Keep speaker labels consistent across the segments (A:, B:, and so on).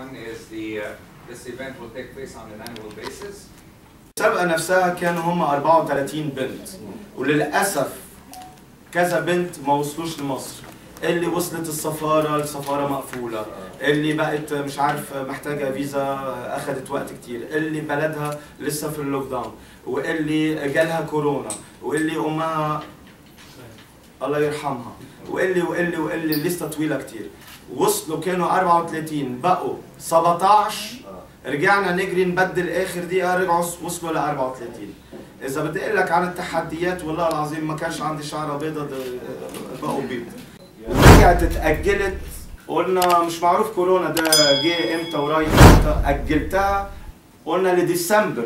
A: One is the, uh, this event will take place on an annual basis.
B: المسابقة نفسها كانوا هم 34 بنت وللأسف كذا بنت ما وصلوش لمصر اللي وصلت السفارة السفارة مقفولة اللي بقت مش عارف محتاجة فيزا أخذت وقت كتير اللي بلدها لسه في اللوك داون واللي جالها كورونا واللي أمها الله يرحمها واللي واللي واللي الليسته طويله كتير وصلوا كانوا 34 بقوا 17 رجعنا نجري نبدل اخر دقيقه رجعوا وصلوا ل 34 اذا بدي اقول لك عن التحديات والله العظيم ما كانش عندي شعره بيضة د- بقوا بيض رجعت اتاجلت قلنا مش معروف كورونا ده جه امتى ورايح امتى اجلتها قلنا لديسمبر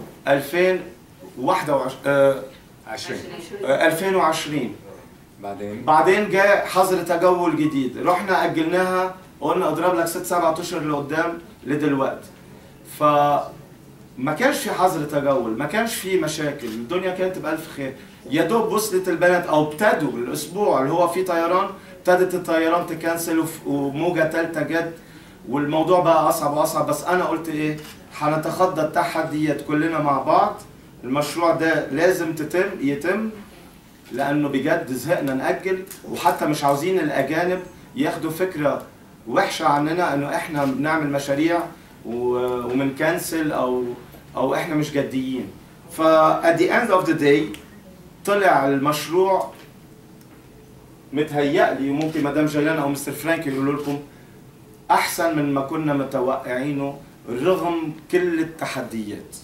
B: 2021 آه،
A: 20
B: آه، 2020
A: بعدين
B: بعدين جاء حظر تجول جديد رحنا اجلناها قلنا اضرب لك ست سبع اشهر لقدام لدلوقتي ف ما كانش في حظر تجول ما كانش في مشاكل الدنيا كانت بألف خير يا دوب وصلت البنات او ابتدوا الاسبوع اللي هو فيه طيران ابتدت الطيران تكنسل وف- وموجه ثالثه جت والموضوع بقى اصعب واصعب بس انا قلت ايه هنتخطى التحديات كلنا مع بعض المشروع ده لازم تتم يتم لانه بجد زهقنا ناجل وحتى مش عاوزين الاجانب ياخدوا فكره وحشه عننا انه احنا بنعمل مشاريع و- ومنكنسل او او احنا مش جديين ف at the end of the day طلع المشروع متهيألي وممكن مدام جيلان او مستر فرانك يقولوا لكم احسن من ما كنا متوقعينه رغم كل التحديات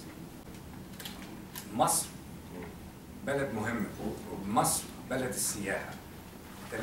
A: مصر بلد مهم ومصر بلد السياحة 33%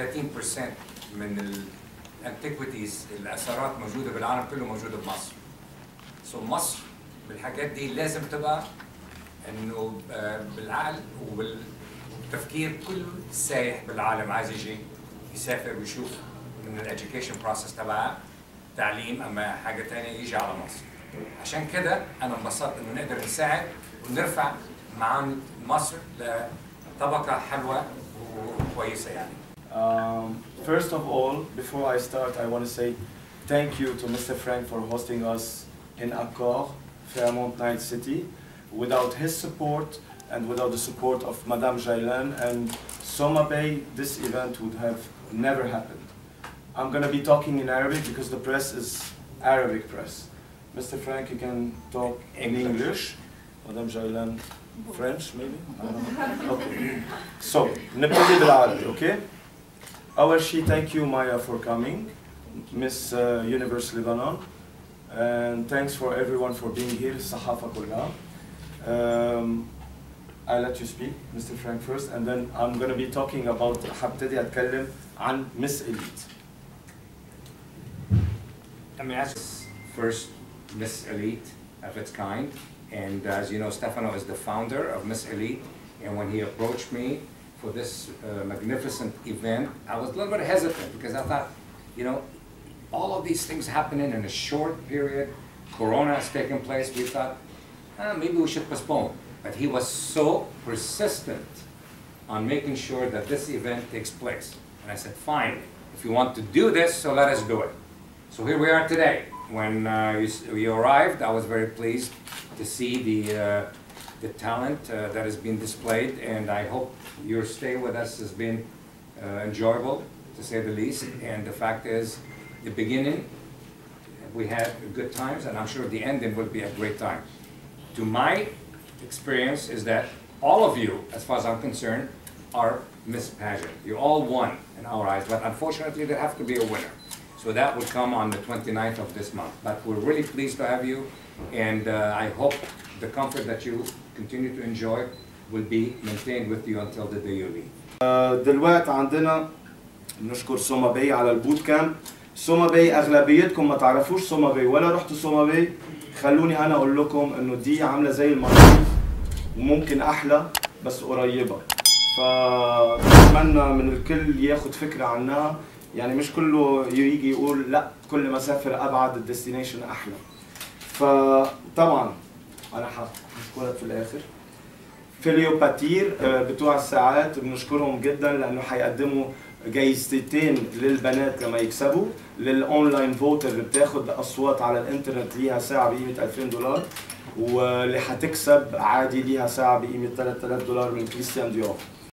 A: من الانتيكويتيز الاثارات موجودة بالعالم كله موجودة بمصر سو مصر بالحاجات دي لازم تبقى انه آه، بالعقل وبالتفكير كل سايح بالعالم عايز يجي يسافر ويشوف من الاديوكيشن بروسس تبعها تعليم اما حاجه ثانيه يجي على مصر عشان كده انا انبسطت انه نقدر نساعد ونرفع معان مصر لطبقه حلوه وكويسه يعني
B: Um, first of all, before I start, I want to say thank you to Mr. Frank for hosting us in Accor, Fairmont Night City. Without his support and without the support of Madame Jailan and Soma Bay, this event would have never happened. I'm going to be talking in Arabic because the press is Arabic press. Mr. Frank, you can talk in
A: English.
B: English. Madame Jailan, French maybe? I don't know. Okay. So, نبتدي بالعربي, okay? أول شيء thank you Maya for coming, Miss uh, Universe Lebanon, and thanks for everyone for being here, الصحافة كلها. Um, I'll let you speak, Mr. Frank first, and then I'm going to be talking about هبتدي أتكلم عن Miss Elite.
A: Let me ask this first Miss Elite of its kind. And as you know, Stefano is the founder of Miss Elite. And when he approached me for this uh, magnificent event, I was a little bit hesitant because I thought, you know, all of these things happening in a short period, Corona has taken place, we thought, ah, maybe we should postpone. But he was so persistent on making sure that this event takes place. And I said, fine, if you want to do this, so let us do it. So here we are today. When uh, you, s- you arrived, I was very pleased to see the, uh, the talent uh, that has been displayed, and I hope your stay with us has been uh, enjoyable, to say the least. And the fact is, the beginning, we had good times, and I'm sure the ending will be a great time. To my experience is that all of you, as far as I'm concerned, are Miss Pageant. You all won in our eyes, but unfortunately there have to be a winner. So that will come on the 29th of this month. But we're really pleased to have you, and uh, I hope the comfort that you continue to enjoy will be maintained with you until the day you leave.
B: دلوقتي عندنا نشكر سوما باي على البوت كامب سوما باي اغلبيتكم ما تعرفوش سوما باي ولا رحتوا سوما باي خلوني انا اقول لكم انه دي عامله زي المالديف وممكن احلى بس قريبه فاتمنى من الكل ياخد فكره عنها يعني مش كله يجي يقول لا كل ما اسافر ابعد الديستنيشن احلى فطبعا انا هشكرك في الاخر فيليوباتير آه، بتوع الساعات بنشكرهم جدا لانه هيقدموا جايزتين للبنات لما يكسبوا للاونلاين فوتر اللي بتاخد اصوات على الانترنت ليها ساعه بقيمه 2000 دولار واللي حتكسب عادي ليها ساعه بقيمه 3000 دولار من كريستيان ديور